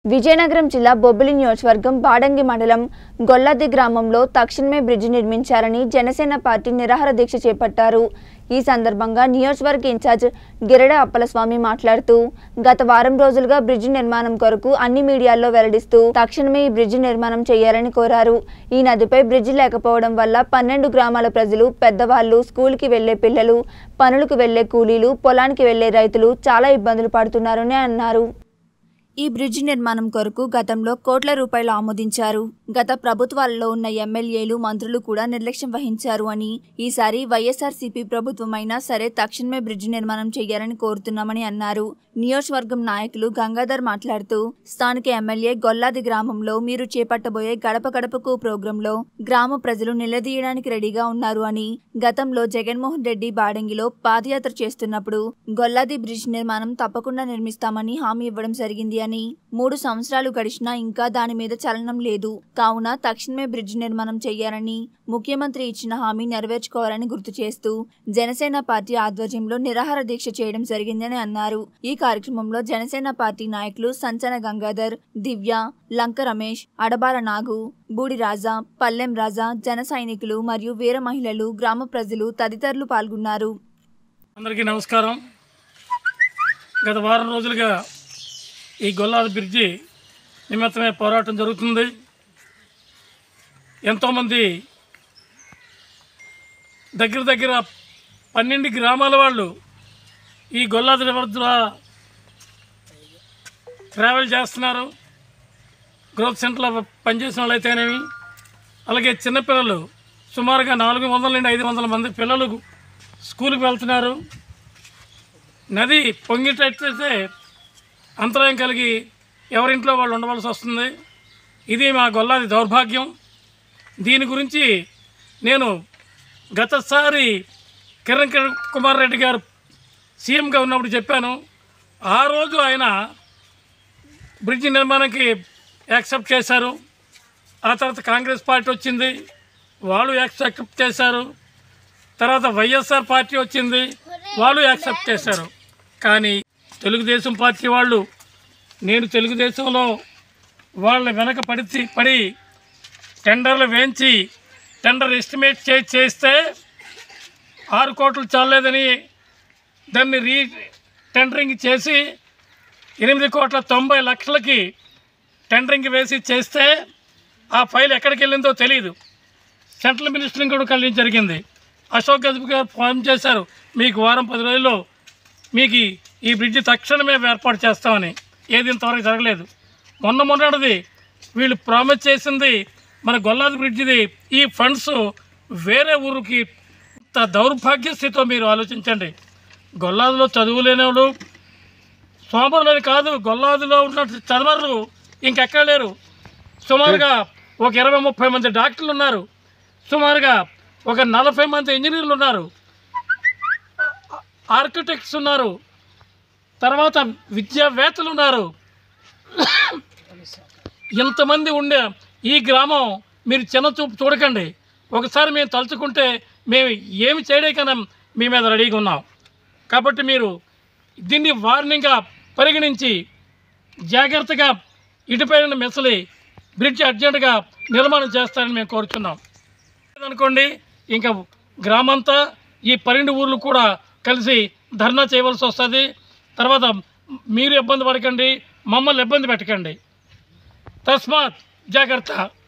విజయనగరం జిల్లా బొబ్బిలి నియోజకవర్గం బాడంగి మండలం గొల్లది గ్రామంలో తక్షణమే బ్రిడ్జి నిర్మించాలని జనసేన పార్టీ నిరాహార దీక్ష చేపట్టారు ఈ సందర్భంగా నియోజకవర్గ ఇన్ఛార్జ్ గిరడ అప్పలస్వామి మాట్లాడుతూ గత వారం రోజులుగా బ్రిడ్జి నిర్మాణం కొరకు అన్ని మీడియాల్లో వెల్లడిస్తూ తక్షణమే ఈ బ్రిడ్జి నిర్మాణం చేయాలని కోరారు ఈ నదిపై బ్రిడ్జి లేకపోవడం వల్ల పన్నెండు గ్రామాల ప్రజలు పెద్దవాళ్లు స్కూల్కి వెళ్లే పిల్లలు పనులకు వెళ్లే కూలీలు పొలానికి వెళ్లే రైతులు చాలా ఇబ్బందులు పడుతున్నారని అన్నారు ఈ బ్రిడ్జి నిర్మాణం కొరకు గతంలో కోట్ల రూపాయలు ఆమోదించారు గత ప్రభుత్వాలలో ఉన్న ఎమ్మెల్యేలు మంత్రులు కూడా నిర్లక్ష్యం వహించారు అని ఈసారి వైఎస్ఆర్సీపీ ప్రభుత్వం అయినా సరే తక్షణమే బ్రిడ్జి నిర్మాణం చేయాలని కోరుతున్నామని అన్నారు నియోజకవర్గం నాయకులు గంగాధర్ మాట్లాడుతూ స్థానిక ఎమ్మెల్యే గొల్లాది గ్రామంలో మీరు చేపట్టబోయే గడప గడపకు ప్రోగ్రాంలో గ్రామ ప్రజలు నిలదీయడానికి రెడీగా ఉన్నారు అని గతంలో జగన్మోహన్ రెడ్డి బాడంగిలో పాదయాత్ర చేస్తున్నప్పుడు గొల్లాది బ్రిడ్జ్ నిర్మాణం తప్పకుండా నిర్మిస్తామని హామీ ఇవ్వడం జరిగింది అని మూడు సంవత్సరాలు గడిచినా ఇంకా దాని మీద చలనం లేదు కావున తక్షణమే బ్రిడ్జ్ నిర్మాణం చేయాలని ముఖ్యమంత్రి ఇచ్చిన హామీ నెరవేర్చుకోవాలని గుర్తు చేస్తూ జనసేన పార్టీ ఆధ్వర్యంలో నిరాహార దీక్ష చేయడం జరిగిందని అన్నారు ఈ కార్యక్రమంలో జనసేన పార్టీ నాయకులు సంచన గంగాధర్ దివ్య లంక రమేష్ అడబాల నాగు బూడి రాజా పల్లెం రాజా జన సైనికులు మరియు వీర మహిళలు గ్రామ ప్రజలు తదితరులు పాల్గొన్నారు అందరికీ నమస్కారం గత వారం రోజులుగా ఈ గొల్లాది బ్రిడ్జి నిమిత్తమే పోరాటం జరుగుతుంది ఎంతోమంది దగ్గర దగ్గర పన్నెండు గ్రామాల వాళ్ళు ఈ గొల్లాది రివర్ ద్వారా ట్రావెల్ చేస్తున్నారు గ్రోత్ సెంటర్లో పనిచేసిన వాళ్ళు అయితేనేమి అలాగే చిన్నపిల్లలు సుమారుగా నాలుగు వందల నుండి ఐదు వందల మంది పిల్లలు స్కూల్కి వెళ్తున్నారు నది పొంగిటట్లయితే అంతరాయం కలిగి ఎవరింట్లో వాళ్ళు ఉండవలసి వస్తుంది ఇది మా గొల్లాది దౌర్భాగ్యం దీని గురించి నేను గతసారి కిరణ్ కిరణ్ కుమార్ రెడ్డి గారు సీఎంగా ఉన్నప్పుడు చెప్పాను ఆ రోజు ఆయన బ్రిడ్జి నిర్మాణానికి యాక్సెప్ట్ చేశారు ఆ తర్వాత కాంగ్రెస్ పార్టీ వచ్చింది వాళ్ళు యాక్సెప్ట్ చేశారు తర్వాత వైఎస్ఆర్ పార్టీ వచ్చింది వాళ్ళు యాక్సెప్ట్ చేశారు కానీ తెలుగుదేశం పార్టీ వాళ్ళు నేను తెలుగుదేశంలో వాళ్ళ వెనక పడి పడి టెండర్లు వేయించి టెండర్ ఎస్టిమేట్ చే చేస్తే ఆరు కోట్లు చాలేదని దాన్ని రీ టెండరింగ్ చేసి ఎనిమిది కోట్ల తొంభై లక్షలకి టెండరింగ్ వేసి చేస్తే ఆ ఫైల్ ఎక్కడికి వెళ్ళిందో తెలియదు సెంట్రల్ మినిస్టరింగ్ కూడా కలిగి జరిగింది అశోక్ గజపతి గారు ఫోన్ చేశారు మీకు వారం పది రోజుల్లో మీకు ఈ- ఈ బ్రిడ్జి తక్షణమే ఏర్పాటు చేస్తామని ఏది ఇంతవరకు జరగలేదు మొన్న మొన్నటిది వీళ్ళు ప్రామిస్ చేసింది మన గొల్లాది బ్రిడ్జిది ఈ ఫండ్స్ వేరే ఊరికి ఇంత దౌర్భాగ్య స్థితితో మీరు ఆలోచించండి గొల్లాదిలో చదువులేనివాడు సోమరులని కాదు గొల్లాదిలో ఉన్న చదవరు ఇంకెక్కడ లేరు సుమారుగా ఒక ఇరవై ముప్పై మంది డాక్టర్లు ఉన్నారు సుమారుగా ఒక నలభై మంది ఇంజనీర్లు ఉన్నారు ఆర్కిటెక్ట్స్ ఉన్నారు తర్వాత విద్యావేత్తలు ఉన్నారు ఇంతమంది ఉండే ఈ గ్రామం మీరు చిన్న చూపు చూడకండి ఒకసారి మేము తలుచుకుంటే మేము ఏమి చేయడానికైనా మీ మీద రెడీగా ఉన్నాం కాబట్టి మీరు దీన్ని వార్నింగ్గా పరిగణించి జాగ్రత్తగా ఇటుపైన మెసలి బ్రిడ్జ్ అర్జెంటుగా నిర్మాణం చేస్తారని మేము కోరుచున్నాం అనుకోండి ఇంకా గ్రామంతా ఈ పన్నెండు ఊర్లు కూడా కలిసి ధర్నా చేయవలసి వస్తుంది తర్వాత మీరు ఇబ్బంది పడకండి మమ్మల్ని ఇబ్బంది పెట్టకండి తస్మాత్ జాగ్రత్త